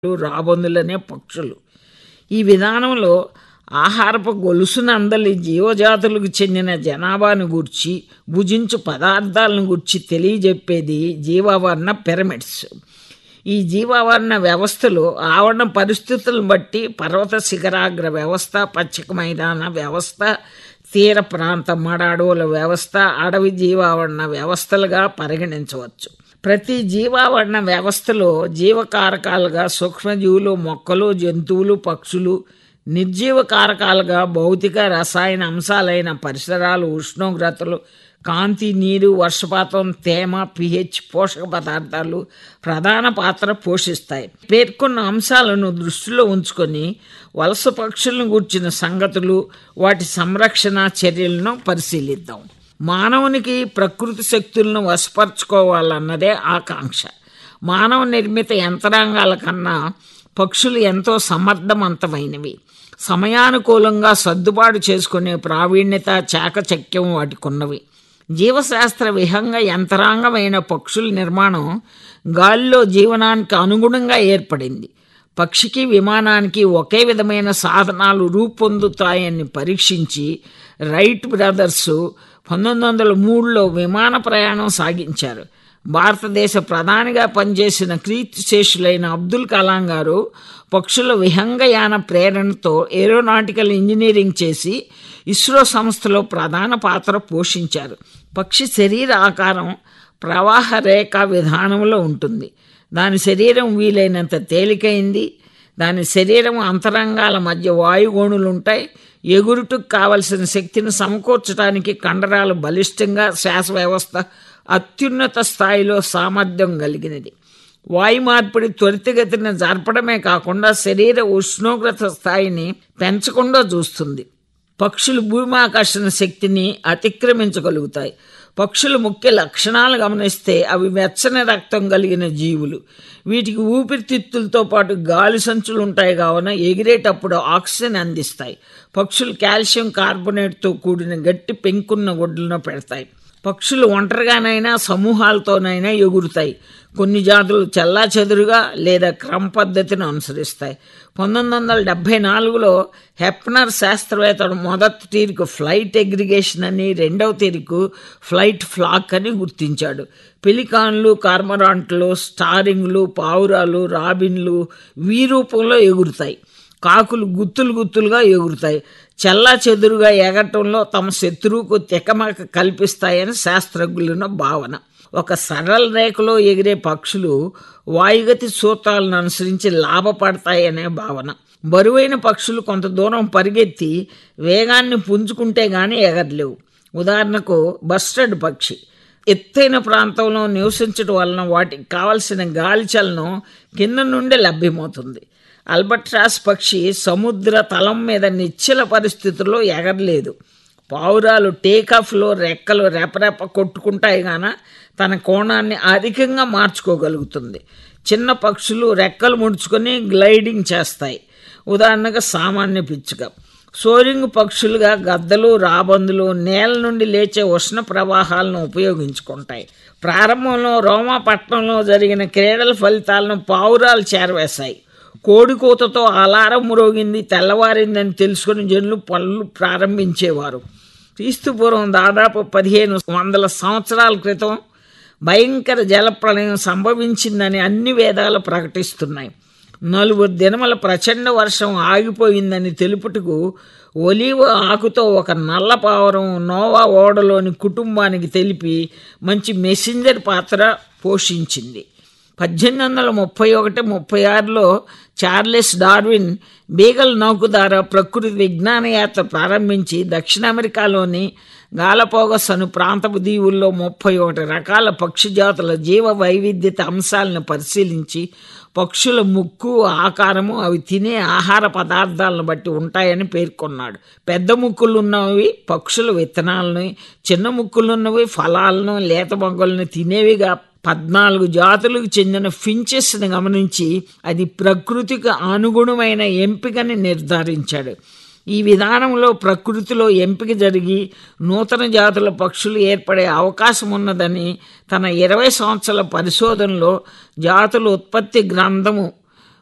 రాబందులనే పక్షులు ఈ విధానంలో ఆహారపు గొలుసును అందలి జీవజాతులకు చెందిన జనాభాను గూర్చి భుజించు పదార్థాలను గూర్చి తెలియజెప్పేది జీవావరణ పిరమిడ్స్ ఈ జీవావరణ వ్యవస్థలో ఆవరణ పరిస్థితులను బట్టి పర్వత శిఖరాగ్ర వ్యవస్థ పచ్చిక మైదాన వ్యవస్థ తీర ప్రాంత మడ అడవుల వ్యవస్థ అడవి జీవావరణ వ్యవస్థలుగా పరిగణించవచ్చు ప్రతి జీవావరణ వ్యవస్థలో జీవకారకాలుగా సూక్ష్మజీవులు మొక్కలు జంతువులు పక్షులు నిర్జీవ కారకాలుగా భౌతిక రసాయన అంశాలైన పరిసరాలు ఉష్ణోగ్రతలు కాంతి నీరు వర్షపాతం తేమ పిహెచ్ పోషక పదార్థాలు ప్రధాన పాత్ర పోషిస్తాయి పేర్కొన్న అంశాలను దృష్టిలో ఉంచుకొని వలస పక్షులను గూర్చిన సంగతులు వాటి సంరక్షణ చర్యలను పరిశీలిద్దాం మానవునికి ప్రకృతి శక్తులను వశపరచుకోవాలన్నదే ఆకాంక్ష మానవ నిర్మిత యంత్రాంగాల కన్నా పక్షులు ఎంతో సమర్థవంతమైనవి సమయానుకూలంగా సర్దుబాటు చేసుకునే ప్రావీణ్యత చాకచక్యం వాటికున్నవి జీవశాస్త్ర విహంగ యంత్రాంగమైన పక్షుల నిర్మాణం గాలిలో జీవనానికి అనుగుణంగా ఏర్పడింది పక్షికి విమానానికి ఒకే విధమైన సాధనాలు రూపొందుతాయని పరీక్షించి రైట్ బ్రదర్స్ పంతొమ్మిది వందల మూడులో విమాన ప్రయాణం సాగించారు భారతదేశ ప్రధానిగా పనిచేసిన కీర్తిశేషులైన అబ్దుల్ కలాం గారు పక్షుల విహంగయాన ప్రేరణతో ఏరోనాటికల్ ఇంజనీరింగ్ చేసి ఇస్రో సంస్థలో ప్రధాన పాత్ర పోషించారు పక్షి శరీర ఆకారం ప్రవాహ రేఖ విధానంలో ఉంటుంది దాని శరీరం వీలైనంత తేలికైంది దాని శరీరం అంతరంగాల మధ్య వాయుగోణులుంటాయి ఎగురుటకు కావలసిన శక్తిని సమకూర్చడానికి కండరాలు బలిష్టంగా శ్వాస వ్యవస్థ అత్యున్నత స్థాయిలో సామర్థ్యం కలిగినది వాయు మార్పిడి త్వరితగతిన జరపడమే కాకుండా శరీర ఉష్ణోగ్రత స్థాయిని పెంచకుండా చూస్తుంది పక్షులు భూమాకర్షణ శక్తిని అతిక్రమించగలుగుతాయి పక్షుల ముఖ్య లక్షణాలు గమనిస్తే అవి వెచ్చని రక్తం కలిగిన జీవులు వీటికి ఊపిరితిత్తులతో పాటు గాలి సంచులు ఉంటాయి కావున ఎగిరేటప్పుడు ఆక్సిజన్ అందిస్తాయి పక్షులు కాల్షియం కార్బోనేట్తో కూడిన గట్టి పెంకున్న గుడ్లను పెడతాయి పక్షులు ఒంటరిగానైనా సమూహాలతోనైనా ఎగురుతాయి కొన్ని జాతులు చెల్లా చెదురుగా లేదా క్రమ పద్ధతిని అనుసరిస్తాయి పంతొమ్మిది వందల డెబ్భై నాలుగులో హెప్నర్ శాస్త్రవేత్తడు మొదటి తీరుకు ఫ్లైట్ ఎగ్రిగేషన్ అని రెండవ తీరుకు ఫ్లైట్ ఫ్లాక్ అని గుర్తించాడు పెలికాన్లు కార్మరాంట్లు స్టారింగ్లు పావురాలు రాబిన్లు వీ రూపంలో ఎగురుతాయి కాకులు గుత్తులు గుత్తులుగా ఎగురుతాయి చెల్లా చెదురుగా ఎగటంలో తమ శత్రువుకు తికమక కల్పిస్తాయని శాస్త్రజ్ఞుల భావన ఒక సరళ రేఖలో ఎగిరే పక్షులు వాయుగతి సూత్రాలను అనుసరించి లాభపడతాయనే భావన బరువైన పక్షులు కొంత దూరం పరిగెత్తి వేగాన్ని పుంజుకుంటే గాని ఎగరలేవు ఉదాహరణకు బస్టర్డ్ పక్షి ఎత్తైన ప్రాంతంలో నివసించడం వలన వాటికి కావలసిన గాలి చలనం కింద నుండి లభ్యమవుతుంది అల్బట్రాస్ పక్షి సముద్ర తలం మీద నిశ్చల పరిస్థితుల్లో ఎగరలేదు పావురాలు టేకాఫ్లో రెక్కలు రెపరెప కొట్టుకుంటాయి గాన తన కోణాన్ని అధికంగా మార్చుకోగలుగుతుంది చిన్న పక్షులు రెక్కలు ముడుచుకొని గ్లైడింగ్ చేస్తాయి ఉదాహరణగా సామాన్య పిచ్చుక సోరింగ్ పక్షులుగా గద్దలు రాబందులు నేల నుండి లేచే ఉష్ణ ప్రవాహాలను ఉపయోగించుకుంటాయి ప్రారంభంలో రోమాపట్నంలో జరిగిన క్రీడల ఫలితాలను పావురాలు చేరవేశాయి కోడికూతతో అలారం మ్రోగింది తెల్లవారిందని తెలుసుకుని జనులు పనులు ప్రారంభించేవారు క్రీస్తుపూర్వం దాదాపు పదిహేను వందల సంవత్సరాల క్రితం భయంకర జలప్రళయం సంభవించిందని అన్ని వేదాలు ప్రకటిస్తున్నాయి నలుగురు దినముల ప్రచండ వర్షం ఆగిపోయిందని తెలుపుటకు ఒలీవ ఆకుతో ఒక నల్ల పావురం నోవా ఓడలోని కుటుంబానికి తెలిపి మంచి మెసెంజర్ పాత్ర పోషించింది పద్దెనిమిది వందల ముప్పై ఒకటి ముప్పై ఆరులో చార్లెస్ డార్విన్ బీగల్ నౌక ద్వారా ప్రకృతి విజ్ఞాన యాత్ర ప్రారంభించి దక్షిణ అమెరికాలోని గాలపోగస్ అను ప్రాంతపు దీవుల్లో ముప్పై ఒకటి రకాల పక్షి జాతుల జీవ వైవిధ్యత అంశాలను పరిశీలించి పక్షుల ముక్కు ఆకారము అవి తినే ఆహార పదార్థాలను బట్టి ఉంటాయని పేర్కొన్నాడు పెద్ద ముక్కులున్నవి పక్షుల విత్తనాలని చిన్న ముక్కులున్నవి ఫలాలను లేత మొగ్గలను తినేవిగా పద్నాలుగు జాతులకు చెందిన ఫించెస్ని గమనించి అది ప్రకృతికి అనుగుణమైన ఎంపికని నిర్ధారించాడు ఈ విధానంలో ప్రకృతిలో ఎంపిక జరిగి నూతన జాతుల పక్షులు ఏర్పడే అవకాశం ఉన్నదని తన ఇరవై సంవత్సరాల పరిశోధనలో జాతుల ఉత్పత్తి గ్రంథము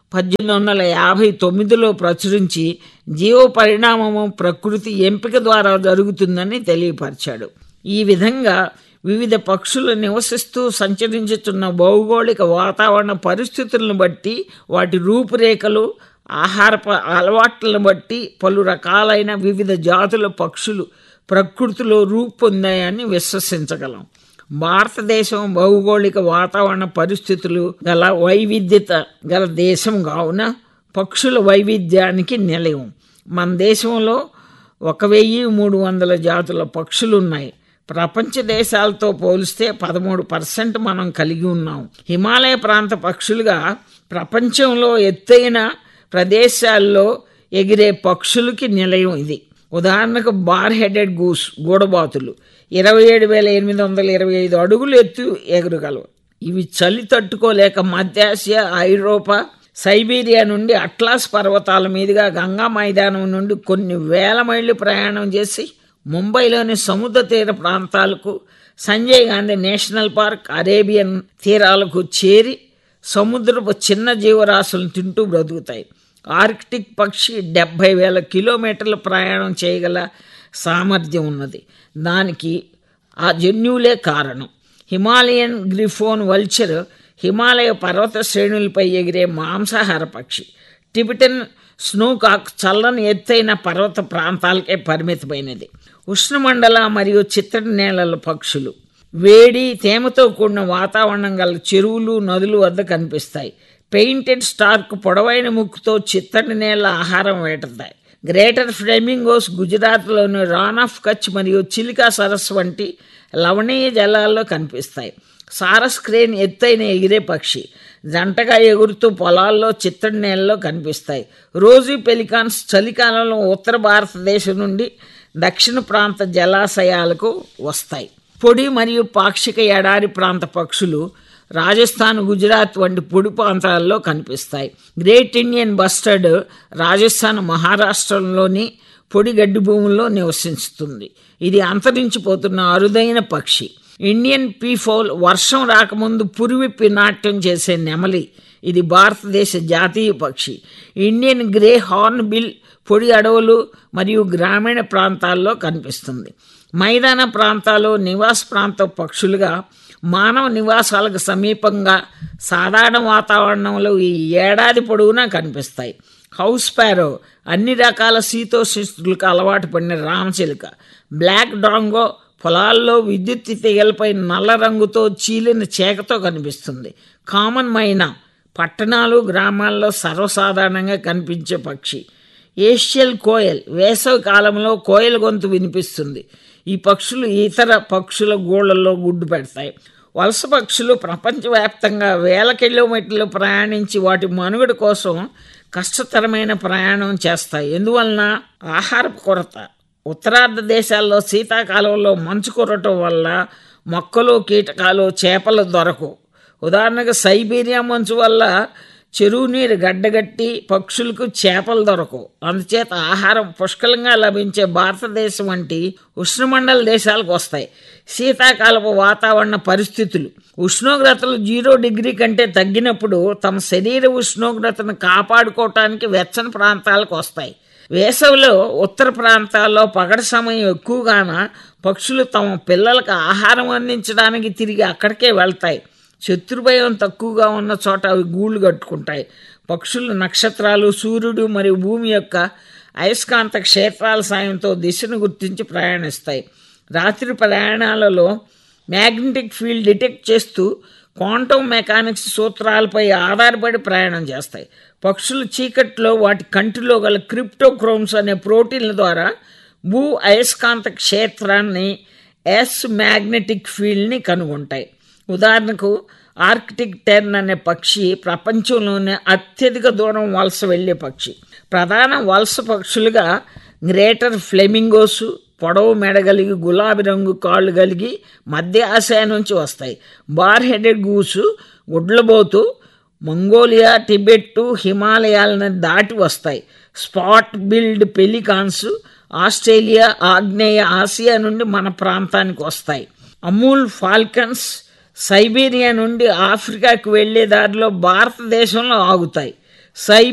పద్దెనిమిది వందల యాభై తొమ్మిదిలో ప్రచురించి జీవ పరిణామము ప్రకృతి ఎంపిక ద్వారా జరుగుతుందని తెలియపరిచాడు ఈ విధంగా వివిధ పక్షులు నివసిస్తూ సంచరించుతున్న భౌగోళిక వాతావరణ పరిస్థితులను బట్టి వాటి రూపురేఖలు ఆహారప అలవాట్లను బట్టి పలు రకాలైన వివిధ జాతుల పక్షులు ప్రకృతిలో రూపొందాయని విశ్వసించగలం భారతదేశం భౌగోళిక వాతావరణ పరిస్థితులు గల వైవిధ్యత గల దేశం కావున పక్షుల వైవిధ్యానికి నిలయం మన దేశంలో ఒక వెయ్యి మూడు వందల జాతుల పక్షులు ఉన్నాయి ప్రపంచ దేశాలతో పోలిస్తే పదమూడు పర్సెంట్ మనం కలిగి ఉన్నాం హిమాలయ ప్రాంత పక్షులుగా ప్రపంచంలో ఎత్తైన ప్రదేశాల్లో ఎగిరే పక్షులకి నిలయం ఇది ఉదాహరణకు బార్ హెడెడ్ గూస్ గూడబాతులు ఇరవై ఏడు వేల ఎనిమిది వందల ఇరవై ఐదు అడుగులు ఎత్తు ఎగురగలవు ఇవి చలి తట్టుకోలేక మధ్యాసియా ఐరోపా సైబీరియా నుండి అట్లాస్ పర్వతాల మీదుగా గంగా మైదానం నుండి కొన్ని వేల మైళ్ళు ప్రయాణం చేసి ముంబైలోని సముద్ర తీర ప్రాంతాలకు Sanjay Gandhi national park Arabian తీరాలకు చేరి సముద్రపు చిన్న జీవరాశులను తింటూ బ్రతుకుతాయి ఆర్కిటిక్ పక్షి డెబ్భై వేల కిలోమీటర్ల ప్రయాణం చేయగల సామర్థ్యం ఉన్నది దానికి ఆ జన్యువులే కారణం హిమాలయన్ గ్రిఫోన్ వల్చర్ హిమాలయ పర్వత శ్రేణులపై ఎగిరే మాంసాహార పక్షి టిబిటన్ స్నోకాక్ చల్లని ఎత్తైన పర్వత ప్రాంతాలకే పరిమితమైనది ఉష్ణమండల మరియు చిత్తడి నేలల పక్షులు వేడి తేమతో కూడిన వాతావరణం గల చెరువులు నదులు వద్ద కనిపిస్తాయి పెయింటెడ్ స్టార్క్ పొడవైన ముక్కుతో చిత్తడి నేల ఆహారం వేటతాయి గ్రేటర్ ఫ్లెమింగోస్ గుజరాత్లోని రాన్ ఆఫ్ కచ్ మరియు చిలికా సరస్సు వంటి లవణీయ జలాల్లో కనిపిస్తాయి సారస్ క్రేన్ ఎత్తైన ఎగిరే పక్షి జంటగా ఎగురుతూ పొలాల్లో చిత్తడి నేలలో కనిపిస్తాయి రోజు పెలికాన్స్ చలికాలంలో ఉత్తర భారతదేశం నుండి దక్షిణ ప్రాంత జలాశయాలకు వస్తాయి పొడి మరియు పాక్షిక ఎడారి ప్రాంత పక్షులు రాజస్థాన్ గుజరాత్ వంటి పొడి ప్రాంతాల్లో కనిపిస్తాయి గ్రేట్ ఇండియన్ బస్టర్డ్ రాజస్థాన్ మహారాష్ట్రలోని పొడి గడ్డి భూముల్లో నివసిస్తుంది ఇది అంతరించిపోతున్న అరుదైన పక్షి ఇండియన్ పీఫౌల్ వర్షం రాకముందు పురివిప్పి నాట్యం చేసే నెమలి ఇది భారతదేశ జాతీయ పక్షి ఇండియన్ గ్రే హార్న్ బిల్ పొడి అడవులు మరియు గ్రామీణ ప్రాంతాల్లో కనిపిస్తుంది మైదాన ప్రాంతాలు నివాస ప్రాంత పక్షులుగా మానవ నివాసాలకు సమీపంగా సాధారణ వాతావరణంలో ఈ ఏడాది పొడవునా కనిపిస్తాయి హౌస్ ప్యారో అన్ని రకాల శీతోష్ణులకు అలవాటు పడిన రామచిలుక బ్లాక్ డాంగో పొలాల్లో విద్యుత్ తీగలపై నల్ల రంగుతో చీలిన చేకతో కనిపిస్తుంది కామన్ మైనా పట్టణాలు గ్రామాల్లో సర్వసాధారణంగా కనిపించే పక్షి ఏషియల్ కోయల్ వేసవి కాలంలో కోయల గొంతు వినిపిస్తుంది ఈ పక్షులు ఇతర పక్షుల గోళ్లలో గుడ్డు పెడతాయి వలస పక్షులు ప్రపంచవ్యాప్తంగా వేల కిలోమీటర్లు ప్రయాణించి వాటి మనుగడ కోసం కష్టతరమైన ప్రయాణం చేస్తాయి ఎందువలన ఆహారపు కొరత ఉత్తరార్ధ దేశాల్లో శీతాకాలంలో మంచు కురటం వల్ల మొక్కలు కీటకాలు చేపలు దొరకవు ఉదాహరణకు సైబీరియా మంచు వల్ల చెరువు నీరు గడ్డగట్టి పక్షులకు చేపలు దొరకవు అందుచేత ఆహారం పుష్కలంగా లభించే భారతదేశం వంటి ఉష్ణమండల దేశాలకు వస్తాయి శీతాకాలపు వాతావరణ పరిస్థితులు ఉష్ణోగ్రతలు జీరో డిగ్రీ కంటే తగ్గినప్పుడు తమ శరీర ఉష్ణోగ్రతను కాపాడుకోవటానికి వెచ్చని ప్రాంతాలకు వస్తాయి వేసవిలో ఉత్తర ప్రాంతాల్లో పగటి సమయం ఎక్కువగాన పక్షులు తమ పిల్లలకు ఆహారం అందించడానికి తిరిగి అక్కడికే వెళ్తాయి శత్రుభయం తక్కువగా ఉన్న చోట అవి గూళ్ళు కట్టుకుంటాయి పక్షులు నక్షత్రాలు సూర్యుడు మరియు భూమి యొక్క అయస్కాంత క్షేత్రాల సాయంతో దిశను గుర్తించి ప్రయాణిస్తాయి రాత్రి ప్రయాణాలలో మ్యాగ్నెటిక్ ఫీల్డ్ డిటెక్ట్ చేస్తూ క్వాంటమ్ మెకానిక్స్ సూత్రాలపై ఆధారపడి ప్రయాణం చేస్తాయి పక్షులు చీకట్లో వాటి కంటిలో గల క్రిప్టోక్రోమ్స్ అనే ప్రోటీన్ల ద్వారా భూ అయస్కాంత క్షేత్రాన్ని ఎస్ మ్యాగ్నెటిక్ ఫీల్డ్ని కనుగొంటాయి ఉదాహరణకు ఆర్కిటిక్ టెర్న్ అనే పక్షి ప్రపంచంలోనే అత్యధిక దూరం వలస వెళ్ళే పక్షి ప్రధాన వలస పక్షులుగా గ్రేటర్ ఫ్లెమింగోసు పొడవు మెడగలిగి గులాబీ రంగు కాళ్ళు కలిగి మధ్య ఆసియా నుంచి వస్తాయి బార్ హెడెడ్ గూసు గుడ్లబోతు మంగోలియా టిబెట్టు హిమాలయాలను దాటి వస్తాయి స్పాట్ బిల్డ్ పెలికాన్స్ ఆస్ట్రేలియా ఆగ్నేయ ఆసియా నుండి మన ప్రాంతానికి వస్తాయి అమూల్ ఫాల్కన్స్ సైబీరియా నుండి ఆఫ్రికాకు వెళ్లే దారిలో భారతదేశంలో ఆగుతాయి సై